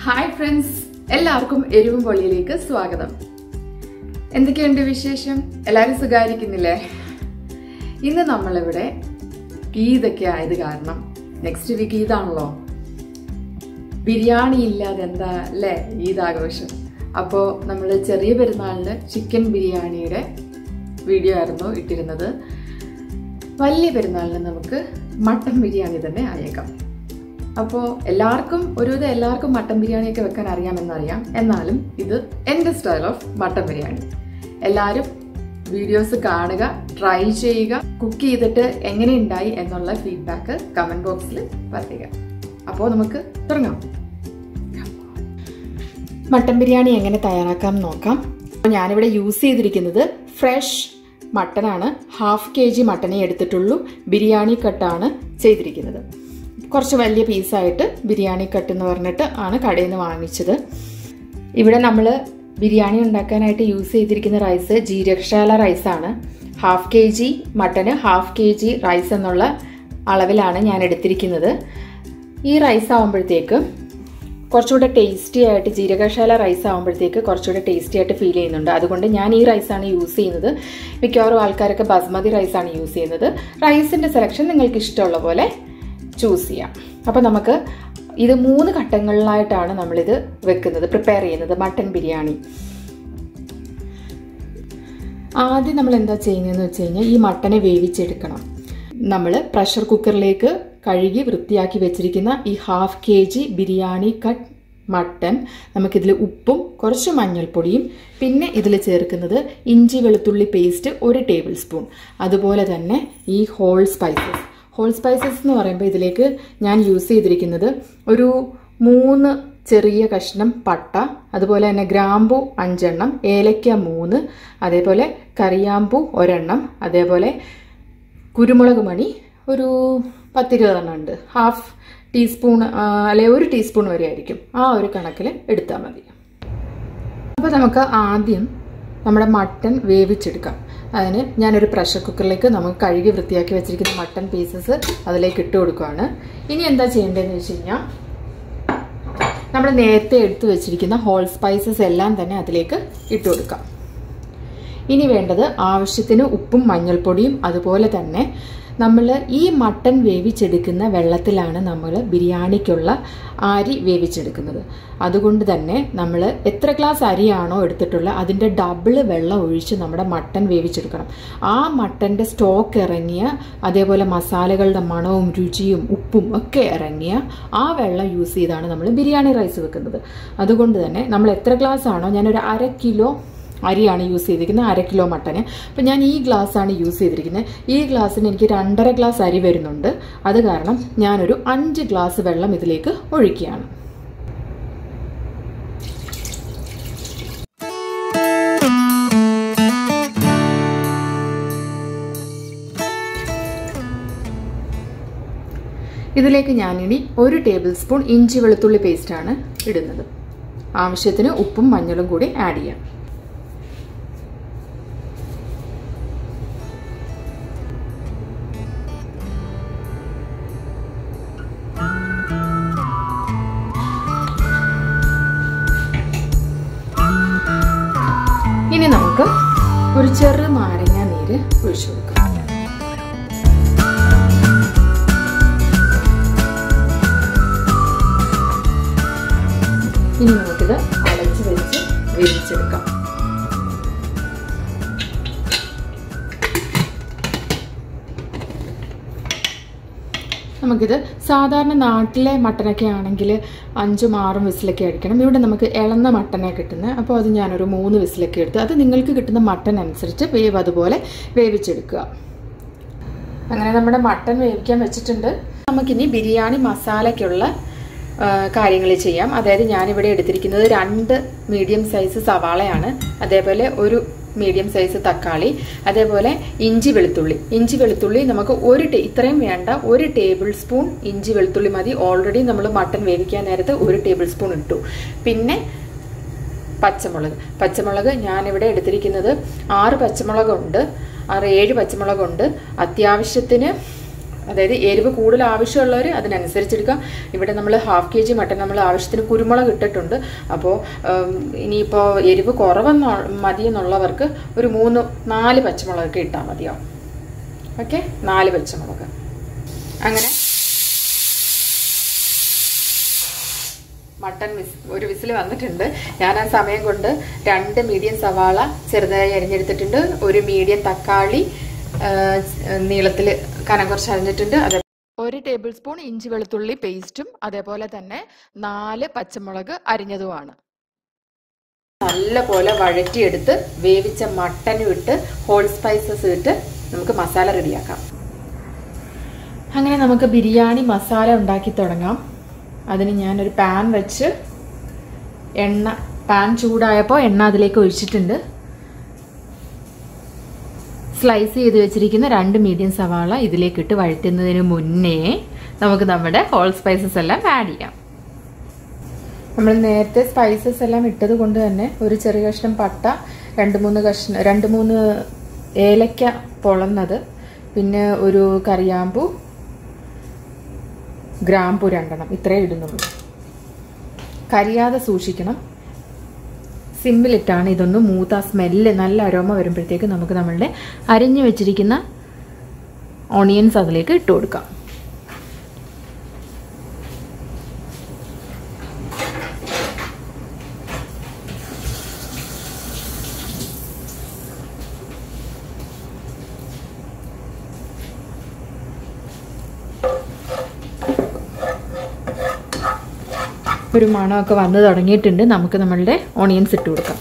hi friends എല്ലാവർക്കും എരിവും പൊള്ളിയിലേക്ക് സ്വാഗതം എന്തൊക്കെയുണ്ട് വിശേഷം എല്ലാവരും സുഖായിരിക്കുന്നില്ലേ ഇന്ന് നമ്മളിവിടെ ഈദൊക്കെ ആയത് കാരണം നെക്സ്റ്റ് വീക്ക് ഈദാണല്ലോ ബിരിയാണി ഇല്ലാതെ എന്താ അല്ലേ ഈദ് ആഘോഷം അപ്പോൾ നമ്മൾ ചെറിയ പെരുന്നാളിന് ചിക്കൻ ബിരിയാണിയുടെ വീഡിയോ ആയിരുന്നു ഇട്ടിരുന്നത് വലിയ പെരുന്നാളിന് നമുക്ക് മട്ടൻ ബിരിയാണി തന്നെ ആയേക്കാം അപ്പോൾ എല്ലാവർക്കും ഒരുവിധം എല്ലാവർക്കും മട്ടൻ ബിരിയാണിയൊക്കെ വെക്കാൻ അറിയാമെന്നറിയാം എന്നാലും ഇത് എൻ്റെ സ്റ്റൈൽ ഓഫ് മട്ടൻ ബിരിയാണി എല്ലാവരും വീഡിയോസ് കാണുക ട്രൈ ചെയ്യുക കുക്ക് ചെയ്തിട്ട് എങ്ങനെയുണ്ടായി എന്നുള്ള ഫീഡ്ബാക്ക് കമൻറ്റ് ബോക്സിൽ പറയുക അപ്പോൾ നമുക്ക് തുടങ്ങാം മട്ടൻ ബിരിയാണി എങ്ങനെ തയ്യാറാക്കാം നോക്കാം അപ്പോൾ ഞാനിവിടെ യൂസ് ചെയ്തിരിക്കുന്നത് ഫ്രഷ് മട്ടനാണ് ഹാഫ് കെ ജി മട്ടനെ എടുത്തിട്ടുള്ളൂ ബിരിയാണി കട്ടാണ് ചെയ്തിരിക്കുന്നത് കുറച്ച് വലിയ പീസായിട്ട് ബിരിയാണി കട്ട് എന്ന് പറഞ്ഞിട്ട് ആണ് കടയിൽ നിന്ന് വാങ്ങിച്ചത് ഇവിടെ നമ്മൾ ബിരിയാണി ഉണ്ടാക്കാനായിട്ട് യൂസ് ചെയ്തിരിക്കുന്ന റൈസ് ജീരകശാല റൈസാണ് ഹാഫ് കെ ജി മട്ടന് ഹാഫ് കെ ജി റൈസ് എന്നുള്ള അളവിലാണ് ഞാൻ എടുത്തിരിക്കുന്നത് ഈ റൈസ് ആകുമ്പോഴത്തേക്ക് കുറച്ചുകൂടെ ടേസ്റ്റി ആയിട്ട് ജീരകശാല റൈസ് ആകുമ്പോഴത്തേക്ക് കുറച്ചുകൂടെ ടേസ്റ്റി ആയിട്ട് ഫീൽ ചെയ്യുന്നുണ്ട് അതുകൊണ്ട് ഞാൻ ഈ റൈസാണ് യൂസ് ചെയ്യുന്നത് മിക്കവാറും ആൾക്കാരൊക്കെ ബസ്മതി റൈസാണ് യൂസ് ചെയ്യുന്നത് റൈസിൻ്റെ സെലക്ഷൻ നിങ്ങൾക്ക് ഇഷ്ടമുള്ള പോലെ ചൂസ് ചെയ്യാം അപ്പോൾ നമുക്ക് ഇത് മൂന്ന് ഘട്ടങ്ങളിലായിട്ടാണ് നമ്മളിത് വെക്കുന്നത് പ്രിപ്പയർ ചെയ്യുന്നത് മട്ടൻ ബിരിയാണി ആദ്യം നമ്മൾ എന്താ ചെയ്യുന്നതെന്ന് വെച്ച് കഴിഞ്ഞാൽ ഈ മട്ടനെ വേവിച്ചെടുക്കണം നമ്മൾ പ്രഷർ കുക്കറിലേക്ക് കഴുകി വൃത്തിയാക്കി വെച്ചിരിക്കുന്ന ഈ half K G biryani cut mutton നമുക്കിതിൽ ഉപ്പും കുറച്ച് മഞ്ഞൾപ്പൊടിയും പിന്നെ ഇതിൽ ചേർക്കുന്നത് ഇഞ്ചി വെളുത്തുള്ളി പേസ്റ്റ് ഒരു ടേബിൾ സ്പൂൺ അതുപോലെ തന്നെ ഈ ഹോൾ സ്പൈസസ് ഹോൾ സ്പൈസസ് എന്ന് പറയുമ്പോൾ ഇതിലേക്ക് ഞാൻ യൂസ് ചെയ്തിരിക്കുന്നത് ഒരു മൂന്ന് ചെറിയ കഷ്ണം പട്ട അതുപോലെ തന്നെ ഗ്രാമ്പു അഞ്ചെണ്ണം ഏലക്ക മൂന്ന് അതേപോലെ കറിയാമ്പു ഒരെണ്ണം അതേപോലെ കുരുമുളക് മണി ഒരു പത്തിരുപതെണ്ണം ഉണ്ട് ഹാഫ് ടീസ്പൂൺ അല്ലെ ഒരു ടീസ്പൂൺ വരെ ആയിരിക്കും ആ ഒരു കണക്കിൽ എടുത്താൽ മതി അപ്പോൾ നമുക്ക് ആദ്യം നമ്മുടെ മട്ടൻ വേവിച്ചെടുക്കാം അതിന് ഞാനൊരു പ്രഷർ കുക്കറിലേക്ക് നമുക്ക് കഴുകി വൃത്തിയാക്കി വെച്ചിരിക്കുന്ന മട്ടൻ പീസസ് അതിലേക്ക് ഇട്ട് കൊടുക്കുകയാണ് ഇനി എന്താ ചെയ്യേണ്ടതെന്ന് വെച്ച് കഴിഞ്ഞാൽ നമ്മൾ നേരത്തെ എടുത്തു വെച്ചിരിക്കുന്ന ഹോൾ സ്പൈസസ് എല്ലാം തന്നെ അതിലേക്ക് ഇട്ട് കൊടുക്കാം ഇനി വേണ്ടത് ആവശ്യത്തിന് ഉപ്പും മഞ്ഞൾപ്പൊടിയും അതുപോലെ തന്നെ നമ്മൾ ഈ മട്ടൻ വേവിച്ചെടുക്കുന്ന വെള്ളത്തിലാണ് നമ്മൾ ബിരിയാണിക്കുള്ള അരി വേവിച്ചെടുക്കുന്നത് അതുകൊണ്ട് തന്നെ നമ്മൾ എത്ര ഗ്ലാസ് അരിയാണോ എടുത്തിട്ടുള്ളത് അതിൻ്റെ ഡബിൾ വെള്ളം ഒഴിച്ച് നമ്മുടെ മട്ടൻ വേവിച്ചെടുക്കണം ആ മട്ടൻ്റെ സ്റ്റോക്ക് ഇറങ്ങിയ അതേപോലെ മസാലകളുടെ മണവും രുചിയും ഉപ്പും ഒക്കെ ഇറങ്ങിയ ആ വെള്ളം യൂസ് ചെയ്താണ് നമ്മൾ ബിരിയാണി റൈസ് വെക്കുന്നത് അതുകൊണ്ട് തന്നെ നമ്മൾ എത്ര ഗ്ലാസ് ആണോ ഞാനൊരു അര കിലോ അരിയാണ് യൂസ് ചെയ്തിരിക്കുന്നത് അര കിലോ മട്ടന് അപ്പം ഞാൻ ഈ ഗ്ലാസ്സാണ് യൂസ് ചെയ്തിരിക്കുന്നത് ഈ ഗ്ലാസ്സിന് എനിക്ക് രണ്ടര ഗ്ലാസ് അരി വരുന്നുണ്ട് അത് കാരണം ഞാനൊരു അഞ്ച് ഗ്ലാസ് വെള്ളം ഇതിലേക്ക് ഒഴിക്കുകയാണ് ഇതിലേക്ക് ഞാനിനി ഒരു ടേബിൾ സ്പൂൺ ഇഞ്ചി വെളുത്തുള്ളി പേസ്റ്റാണ് ഇടുന്നത് ആവശ്യത്തിന് ഉപ്പും മഞ്ഞളും കൂടി ആഡ് ചെയ്യാം ഇനി നമുക്ക് ഒരു ചെറു നാരങ്ങ നീര് ഒഴിച്ചു കൊടുക്കാം ഇനി നമുക്കിത് അടച്ച് വെച്ച് വേവിച്ചെടുക്കാം നമുക്കിത് സാധാരണ നാട്ടിലെ മട്ടനൊക്കെ ആണെങ്കിൽ അഞ്ചും ആറും വിസിലൊക്കെ അടിക്കണം ഇവിടെ നമുക്ക് ഇളന്ന മട്ടനെ കിട്ടുന്നത് അപ്പോൾ അത് ഞാനൊരു മൂന്ന് വിസിലൊക്കെ എടുത്ത് അത് നിങ്ങൾക്ക് കിട്ടുന്ന മട്ടൻ അനുസരിച്ച് വേവ് അതുപോലെ വേവിച്ചെടുക്കുക അങ്ങനെ നമ്മുടെ മട്ടൻ വേവിക്കാൻ വെച്ചിട്ടുണ്ട് നമുക്കിനി ബിരിയാണി മസാലയ്ക്കുള്ള കാര്യങ്ങൾ ചെയ്യാം അതായത് ഞാനിവിടെ എടുത്തിരിക്കുന്നത് രണ്ട് മീഡിയം സൈസ് സവാളയാണ് അതേപോലെ ഒരു മീഡിയം സൈസ് തക്കാളി അതേപോലെ ഇഞ്ചി വെളുത്തുള്ളി ഇഞ്ചി വെളുത്തുള്ളി നമുക്ക് ഒരു ഇത്രയും വേണ്ട ഒരു ടേബിൾ സ്പൂൺ ഇഞ്ചി വെളുത്തുള്ളി മതി ഓൾറെഡി നമ്മൾ മട്ടൻ വേവിക്കാൻ നേരത്ത് ഒരു ടേബിൾ സ്പൂൺ ഇട്ടു പിന്നെ പച്ചമുളക് പച്ചമുളക് ഞാനിവിടെ എടുത്തിരിക്കുന്നത് ആറ് പച്ചമുളകുണ്ട് ആറ് ഏഴ് പച്ചമുളകുണ്ട് അത്യാവശ്യത്തിന് അതായത് എരിവ് കൂടുതൽ ആവശ്യമുള്ളവർ അതിനനുസരിച്ചെടുക്കാം ഇവിടെ നമ്മൾ ഹാഫ് കെ ജി മട്ടൻ നമ്മൾ ആവശ്യത്തിന് കുരുമുളക് ഇട്ടിട്ടുണ്ട് അപ്പോൾ ഇനിയിപ്പോൾ എരിവ് കുറവെന്നോ മതി എന്നുള്ളവർക്ക് ഒരു മൂന്ന് നാല് പച്ചമുളകൊക്കെ ഇട്ടാൽ മതിയാവും ഓക്കെ നാല് പച്ചമുളക് അങ്ങനെ മട്ടൺ വിസ് ഒരു വിസിൽ വന്നിട്ടുണ്ട് ഞാൻ ആ സമയം കൊണ്ട് രണ്ട് മീഡിയം സവാള ചെറുതായി അരിഞ്ഞെടുത്തിട്ടുണ്ട് ഒരു മീഡിയം തക്കാളി നീളത്തിൽ കനം കുറച്ച് അരിഞ്ഞിട്ടുണ്ട് അത് ഒരു ടേബിൾ സ്പൂൺ ഇഞ്ചി വെളുത്തുള്ളി പേസ്റ്റും അതേപോലെ തന്നെ നാല് പച്ചമുളക് അരിഞ്ഞതുമാണ് നല്ല പോലെ വഴറ്റിയെടുത്ത് വേവിച്ച മട്ടനും ഇട്ട് ഹോൾ സ്പൈസസ് ഇട്ട് നമുക്ക് മസാല റെഡിയാക്കാം അങ്ങനെ നമുക്ക് ബിരിയാണി മസാല ഉണ്ടാക്കി തുടങ്ങാം അതിന് ഞാനൊരു പാൻ വെച്ച് എണ്ണ പാൻ ചൂടായപ്പോൾ എണ്ണ അതിലേക്ക് ഒഴിച്ചിട്ടുണ്ട് സ്ലൈസ് ചെയ്ത് വെച്ചിരിക്കുന്ന രണ്ട് മീഡിയം സവാള ഇതിലേക്ക് ഇട്ട് വഴറ്റുന്നതിന് മുന്നേ നമുക്ക് നമ്മുടെ ഹോൾ സ്പൈസസ് എല്ലാം ആഡ് ചെയ്യാം നമ്മൾ നേരത്തെ സ്പൈസസ് എല്ലാം ഇട്ടത് കൊണ്ട് തന്നെ ഒരു ചെറിയ കഷ്ണം പട്ട രണ്ട് മൂന്ന് കഷ്ണം രണ്ട് മൂന്ന് ഏലക്ക പൊളന്നത് പിന്നെ ഒരു കറിയാമ്പൂ ഗ്രാമ്പു രണ്ടെണ്ണം ഇത്രേ ഇടുന്നുള്ളൂ കരിയാതെ സൂക്ഷിക്കണം സിമ്പിളിട്ടാണ് ഇതൊന്ന് മൂത്ത സ്മെല്ല് നല്ല അരോമ വരുമ്പോഴത്തേക്ക് നമുക്ക് നമ്മളുടെ അരിഞ്ഞു വെച്ചിരിക്കുന്ന ഓണിയൻസ് അതിലേക്ക് ഇട്ട് കൊടുക്കാം ഒരു മണമൊക്കെ വന്ന് തുടങ്ങിയിട്ടുണ്ട് നമുക്ക് നമ്മളുടെ ഓണിയൻസ് ഇട്ട് കൊടുക്കാം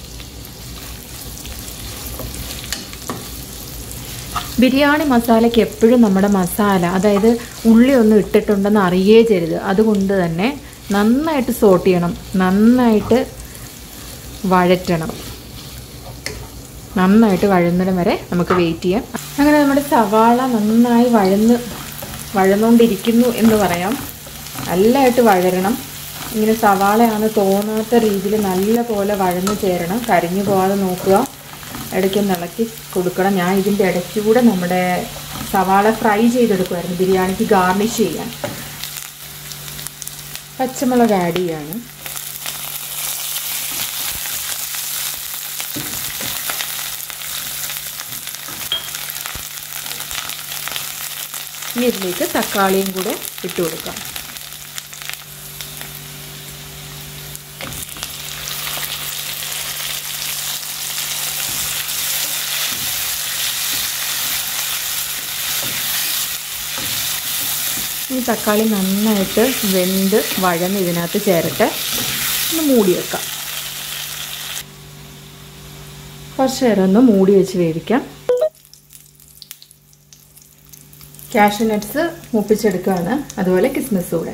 ബിരിയാണി മസാലയ്ക്ക് എപ്പോഴും നമ്മുടെ മസാല അതായത് ഉള്ളി ഒന്നും ഇട്ടിട്ടുണ്ടെന്ന് അറിയേ ചെയ്യരുത് അതുകൊണ്ട് തന്നെ നന്നായിട്ട് സോട്ട് ചെയ്യണം നന്നായിട്ട് വഴറ്റണം നന്നായിട്ട് വഴന്നിടം വരെ നമുക്ക് വെയിറ്റ് ചെയ്യാം അങ്ങനെ നമ്മുടെ സവാള നന്നായി വഴന്ന് വഴന്നുകൊണ്ടിരിക്കുന്നു എന്ന് പറയാം നല്ലതായിട്ട് വഴരണം ഇങ്ങനെ സവാളയാണ് തോന്നാത്ത രീതിയിൽ നല്ല പോലെ വഴന്ന് ചേരണം കരിഞ്ഞു പോകാതെ നോക്കുക ഇടയ്ക്കൊന്ന് ഇളക്കി കൊടുക്കണം ഞാൻ ഇതിൻ്റെ ഇടയ്ക്കൂടെ നമ്മുടെ സവാള ഫ്രൈ ചെയ്തെടുക്കുമായിരുന്നു ബിരിയാണിക്ക് ഗാർണിഷ് ചെയ്യാൻ പച്ചമുളക് ആഡ് ചെയ്യാണ് ഇനി ഇതിലേക്ക് തക്കാളിയും കൂടെ ഇട്ട് കൊടുക്കാം ഈ തക്കാളി നന്നായിട്ട് വെന്ത് വഴന്ന് ഇതിനകത്ത് ചേരട്ടെ ഒന്ന് മൂടി വെക്കാം കുറച്ച് നേരം ഒന്ന് മൂടി വെച്ച് വേവിക്കാം കാഷ്യൂ നട്ട്സ് മുപ്പിച്ചെടുക്കുകയാണ് അതുപോലെ കിസ്മിസ് കൂടെ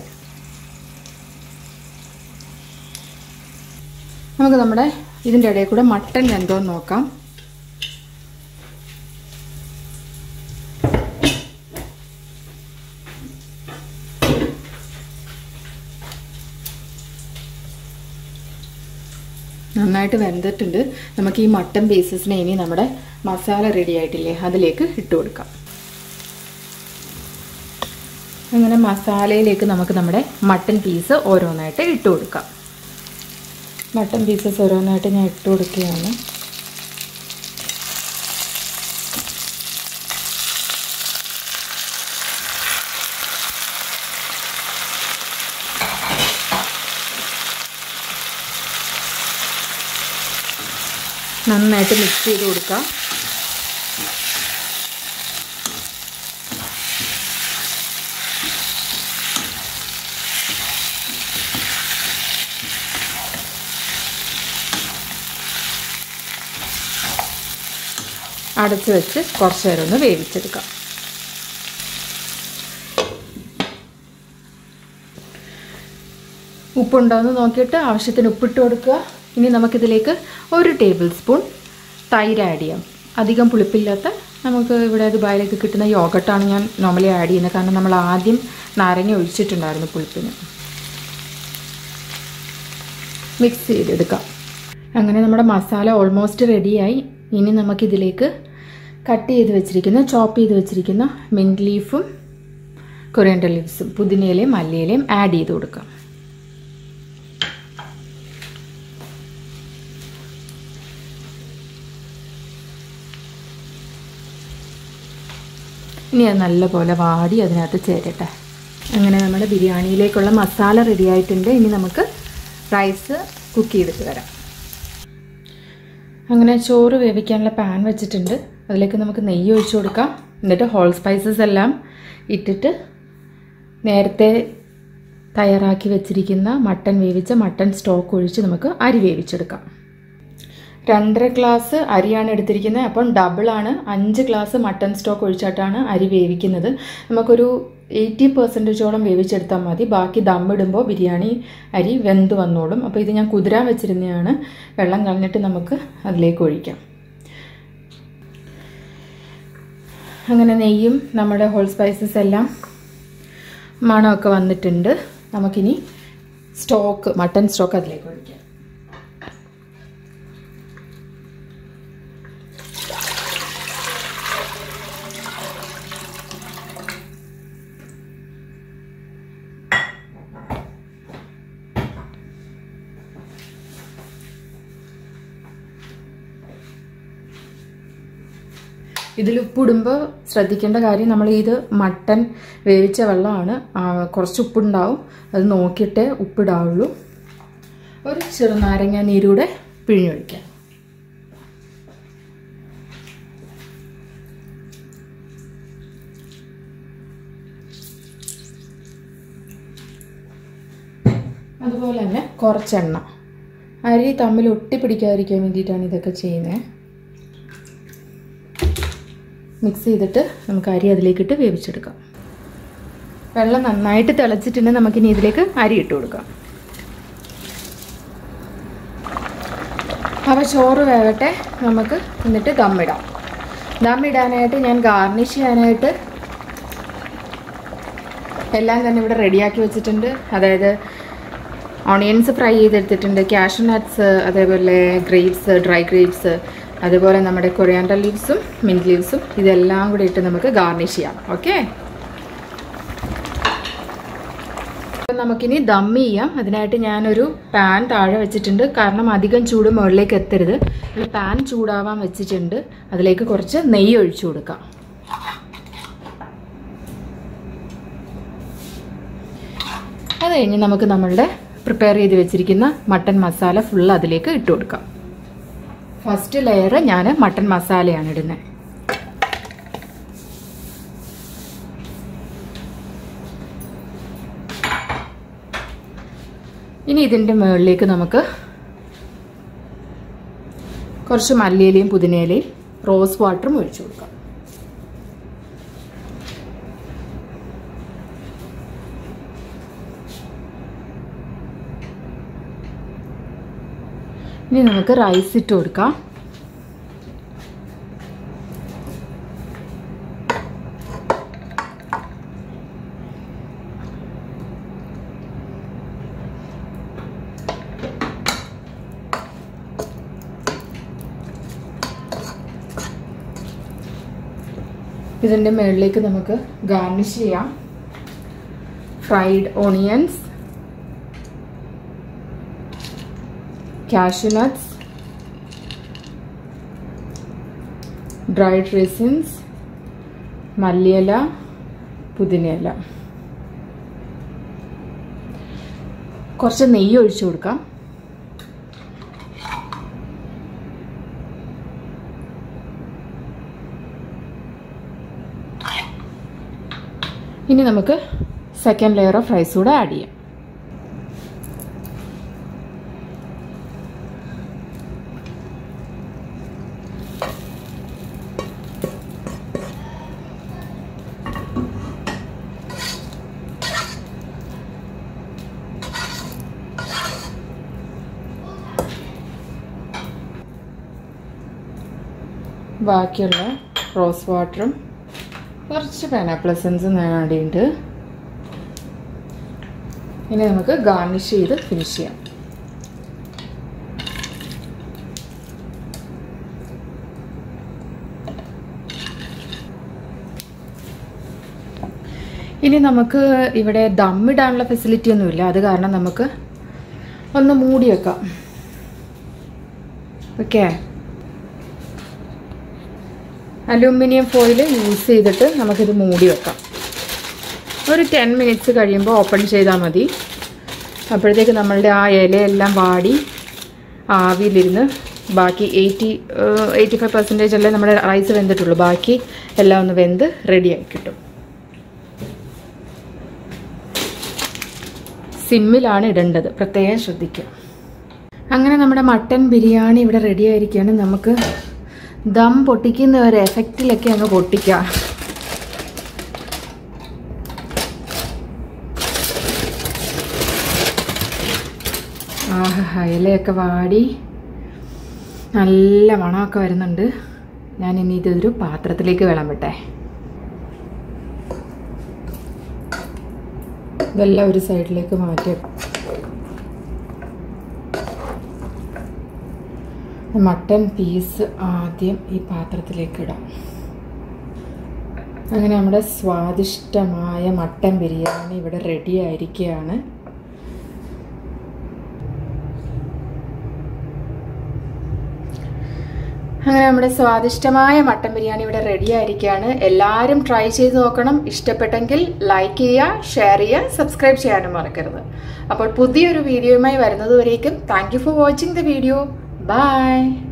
നമുക്ക് നമ്മുടെ ഇതിൻ്റെ ഇടയിൽ കൂടെ മട്ടൻ വെന്തോന്ന് നോക്കാം നന്നായിട്ട് വെന്തിട്ടുണ്ട് നമുക്ക് ഈ മട്ടൻ പീസസിനെ ഇനി നമ്മുടെ മസാല റെഡി ആയിട്ടില്ലേ അതിലേക്ക് ഇട്ട് കൊടുക്കാം അങ്ങനെ മസാലയിലേക്ക് നമുക്ക് നമ്മുടെ മട്ടൻ പീസ് ഓരോന്നായിട്ട് ഇട്ട് കൊടുക്കാം മട്ടൻ പീസസ് ഓരോന്നായിട്ട് ഞാൻ ഇട്ട് കൊടുക്കുകയാണ് നന്നായിട്ട് മിക്സ് ചെയ്ത് കൊടുക്കാം അടച്ചു വെച്ച് കുറച്ച് നേരം ഒന്ന് വേവിച്ചെടുക്കാം ഉപ്പുണ്ടോയെന്ന് നോക്കിയിട്ട് ആവശ്യത്തിന് ഉപ്പിട്ട് കൊടുക്കുക ഇനി നമുക്കിതിലേക്ക് ഒരു ടേബിൾ സ്പൂൺ തൈര് ആഡ് ചെയ്യാം അധികം പുളിപ്പില്ലാത്ത നമുക്ക് ഇവിടെ ദുബായിലേക്ക് കിട്ടുന്ന യോഗട്ടാണ് ഞാൻ നോർമലി ആഡ് ചെയ്യുന്നത് കാരണം നമ്മൾ ആദ്യം നാരങ്ങ ഒഴിച്ചിട്ടുണ്ടായിരുന്നു പുളിപ്പിന് മിക്സ് ചെയ്തെടുക്കാം അങ്ങനെ നമ്മുടെ മസാല ഓൾമോസ്റ്റ് റെഡിയായി ഇനി നമുക്കിതിലേക്ക് കട്ട് ചെയ്ത് വെച്ചിരിക്കുന്ന ചോപ്പ് ചെയ്ത് വെച്ചിരിക്കുന്ന മിൻറ്റ് ലീഫും കൊറിയൻഡർ ലീവ്സും പുതിനയിലയും മല്ലിയിലയും ആഡ് ചെയ്ത് കൊടുക്കാം ഇനി അത് നല്ലപോലെ വാടി അതിനകത്ത് ചേരട്ടെ അങ്ങനെ നമ്മുടെ ബിരിയാണിയിലേക്കുള്ള മസാല റെഡി ആയിട്ടുണ്ട് ഇനി നമുക്ക് റൈസ് കുക്ക് ചെയ്തിട്ട് വരാം അങ്ങനെ ചോറ് വേവിക്കാനുള്ള പാൻ വെച്ചിട്ടുണ്ട് അതിലേക്ക് നമുക്ക് നെയ്യ് ഒഴിച്ചു കൊടുക്കാം എന്നിട്ട് ഹോൾ സ്പൈസസ് എല്ലാം ഇട്ടിട്ട് നേരത്തെ തയ്യാറാക്കി വെച്ചിരിക്കുന്ന മട്ടൻ വേവിച്ച മട്ടൻ സ്റ്റോക്ക് ഒഴിച്ച് നമുക്ക് അരി വേവിച്ചെടുക്കാം രണ്ടര ഗ്ലാസ് അരിയാണ് എടുത്തിരിക്കുന്നത് അപ്പം ഡബിളാണ് അഞ്ച് ഗ്ലാസ് മട്ടൺ സ്റ്റോക്ക് ഒഴിച്ചിട്ടാണ് അരി വേവിക്കുന്നത് നമുക്കൊരു എയ്റ്റി പെർസെൻറ്റേജോളം വേവിച്ചെടുത്താൽ മതി ബാക്കി ദമ്മിടുമ്പോൾ ബിരിയാണി അരി വെന്ത് വന്നോളും അപ്പോൾ ഇത് ഞാൻ കുതിരാൻ വെച്ചിരുന്നതാണ് വെള്ളം കളഞ്ഞിട്ട് നമുക്ക് അതിലേക്ക് ഒഴിക്കാം അങ്ങനെ നെയ്യും നമ്മുടെ ഹോൾ സ്പൈസസ് എല്ലാം മണമൊക്കെ വന്നിട്ടുണ്ട് നമുക്കിനി സ്റ്റോക്ക് മട്ടൺ സ്റ്റോക്ക് അതിലേക്ക് ഒഴിക്കാം ഇതിൽ ഉപ്പിടുമ്പോൾ ശ്രദ്ധിക്കേണ്ട കാര്യം നമ്മൾ ഇത് മട്ടൻ വേവിച്ച വെള്ളമാണ് കുറച്ച് ഉപ്പുണ്ടാവും അത് നോക്കിയിട്ടേ ഉപ്പിടാവുള്ളൂ ഒരു ചെറുനാരങ്ങ നീരൂടെ പിഴിഞ്ഞൊഴിക്കാം അതുപോലെ തന്നെ കുറച്ചെണ്ണ അരി തമ്മിൽ ഒട്ടിപ്പിടിക്കാതിരിക്കാൻ വേണ്ടിയിട്ടാണ് ഇതൊക്കെ ചെയ്യുന്നത് മിക്സ് ചെയ്തിട്ട് നമുക്ക് അരി അതിലേക്കിട്ട് വേവിച്ചെടുക്കാം വെള്ളം നന്നായിട്ട് തിളച്ചിട്ടുണ്ട് നമുക്കിനി ഇതിലേക്ക് അരി ഇട്ട് കൊടുക്കാം അപ്പോൾ ചോറ് വേവട്ടെ നമുക്ക് എന്നിട്ട് ദമ്മിടാം ദമ്മിടാനായിട്ട് ഞാൻ ഗാർണിഷ് ചെയ്യാനായിട്ട് എല്ലാം തന്നെ ഇവിടെ റെഡിയാക്കി വെച്ചിട്ടുണ്ട് അതായത് ഓണിയൻസ് ഫ്രൈ ചെയ്തെടുത്തിട്ടുണ്ട് ക്യാഷ് നട്ട്സ് അതേപോലെ ഗ്രേപ്സ് ഡ്രൈ ഗ്രേപ്സ് അതുപോലെ നമ്മുടെ കൊറിയാണ്ടർ ലീവ്സും മിൻറ്റ് ലീവ്സും ഇതെല്ലാം കൂടി ഇട്ട് നമുക്ക് ഗാർണിഷ് ചെയ്യാം ഓക്കെ നമുക്കിനി ദം ചെയ്യാം അതിനായിട്ട് ഞാനൊരു പാൻ താഴെ വെച്ചിട്ടുണ്ട് കാരണം അധികം ചൂട് മുകളിലേക്ക് എത്തരുത് പാൻ ചൂടാവാൻ വെച്ചിട്ടുണ്ട് അതിലേക്ക് കുറച്ച് നെയ്യ് ഒഴിച്ചു കൊടുക്കാം അത് കഴിഞ്ഞ് നമുക്ക് നമ്മളുടെ പ്രിപ്പയർ ചെയ്ത് വെച്ചിരിക്കുന്ന മട്ടൻ മസാല ഫുൾ അതിലേക്ക് ഇട്ട് കൊടുക്കാം ഫസ്റ്റ് ലെയർ ഞാൻ മട്ടൻ മസാലയാണ് ഇടുന്നത് ഇനി ഇതിൻ്റെ മുകളിലേക്ക് നമുക്ക് കുറച്ച് മല്ലിയിലയും പുതിനയിലയും റോസ് വാട്ടറും ഒഴിച്ചു കൊടുക്കാം ഇനി നമുക്ക് റൈസ് ഇട്ട് കൊടുക്കാം ഇതിൻ്റെ മുകളിലേക്ക് നമുക്ക് ഗാർണിഷ് ചെയ്യാം fried onions cashew nuts, dried raisins, മല്ലിയില പുതിനയില കുറച്ച് നെയ്യ് ഒഴിച്ചു കൊടുക്കാം ഇനി നമുക്ക് സെക്കൻഡ് ലെയർ ഓഫ് റൈസ് കൂടെ ആഡ് ചെയ്യാം ബാക്കിയുള്ള റോസ് വാട്ടറും കുറച്ച് പൈനാപ്പിൾ എസൻസും ഞാൻ ആഡ് ചെയ്യുന്നുണ്ട് ഇനി നമുക്ക് ഗാർണിഷ് ചെയ്ത് ഫിനിഷ് ചെയ്യാം ഇനി നമുക്ക് ഇവിടെ ദമ്മിടാനുള്ള ഫെസിലിറ്റി ഒന്നുമില്ല അത് കാരണം നമുക്ക് ഒന്ന് മൂടി വെക്കാം ഓക്കെ അലൂമിനിയം ഫോയിൽ യൂസ് ചെയ്തിട്ട് നമുക്കിത് മൂടി വെക്കാം ഒരു ടെൻ മിനിറ്റ്സ് കഴിയുമ്പോൾ ഓപ്പൺ ചെയ്താൽ മതി അപ്പോഴത്തേക്ക് നമ്മളുടെ ആ ഇലയെല്ലാം വാടി ആവിയിലിരുന്ന് ബാക്കി എയ്റ്റി എയ്റ്റി ഫൈവ് പെർസെൻറ്റേജ് അല്ലേ നമ്മുടെ റൈസ് വെന്തിട്ടുള്ളൂ ബാക്കി എല്ലാം ഒന്ന് വെന്ത് റെഡിയായി കിട്ടും സിമ്മിലാണ് ഇടേണ്ടത് പ്രത്യേകം ശ്രദ്ധിക്കുക അങ്ങനെ നമ്മുടെ മട്ടൻ ബിരിയാണി ഇവിടെ റെഡി ആയിരിക്കുകയാണ് നമുക്ക് ദം പൊട്ടിക്കുന്ന ഒരു എഫക്റ്റിലൊക്കെ അങ്ങ് പൊട്ടിക്കാം ആഹാ ഇലയൊക്കെ വാടി നല്ല മണമൊക്കെ വരുന്നുണ്ട് ഞാൻ ഇനി ഇതൊരു പാത്രത്തിലേക്ക് വെള്ളം വിട്ടെ ഇതെല്ലാം ഒരു സൈഡിലേക്ക് മാറ്റി മട്ടൻ പീസ് ആദ്യം ഈ പാത്രത്തിലേക്ക് ഇടാം അങ്ങനെ നമ്മുടെ സ്വാദിഷ്ടമായ മട്ടൻ ബിരിയാണി ഇവിടെ റെഡി ആയിരിക്കുകയാണ് അങ്ങനെ നമ്മുടെ സ്വാദിഷ്ടമായ മട്ടൻ ബിരിയാണി ഇവിടെ റെഡി ആയിരിക്കുകയാണ് എല്ലാവരും ട്രൈ ചെയ്ത് നോക്കണം ഇഷ്ടപ്പെട്ടെങ്കിൽ ലൈക്ക് ചെയ്യുക ഷെയർ ചെയ്യുക സബ്സ്ക്രൈബ് ചെയ്യാനും മറക്കരുത് അപ്പോൾ പുതിയൊരു വീഡിയോയുമായി വരുന്നതുവരേക്കും thank you for watching the video by